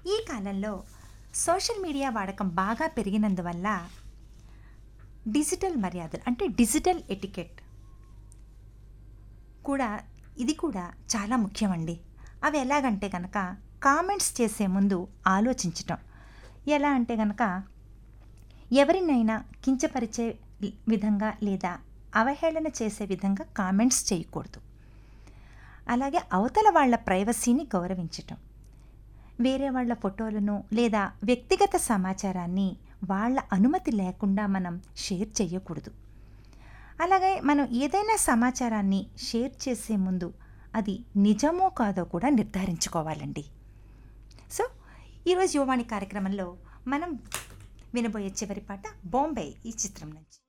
ఈ కాలంలో social media వాడకం బాగా పెరిగినందువల్ల డిజిటల్ మర్యాదలు అంటే డిజిటల్ ఎటికెట్ కూడా ఇది కూడా చాలా ముఖ్యమండి అవి ఎలాగంటే కనుక కామెంట్స్ చేసే ముందు ఆలోచించటం ఎలా అంటే కనుక ఎవరినైనా కించపరిచే విధంగా లేదా అవహేళన చేసే విధంగా కామెంట్స్ చేయకూడదు అలాగే అవతల వాళ్ళ ప్రైవసీని గౌరవించటం వేరే వాళ్ళ ఫోటోలను లేదా వ్యక్తిగత సమాచారాన్ని వాళ్ళ అనుమతి లేకుండా మనం షేర్ చేయకూడదు అలాగే మనం ఏదైనా సమాచారాన్ని షేర్ చేసే ముందు అది నిజమో కాదో కూడా నిర్ధారించుకోవాలండి సో ఈరోజు యువవాణి కార్యక్రమంలో మనం వినబోయే చివరి పాట బాంబే ఈ చిత్రం నుంచి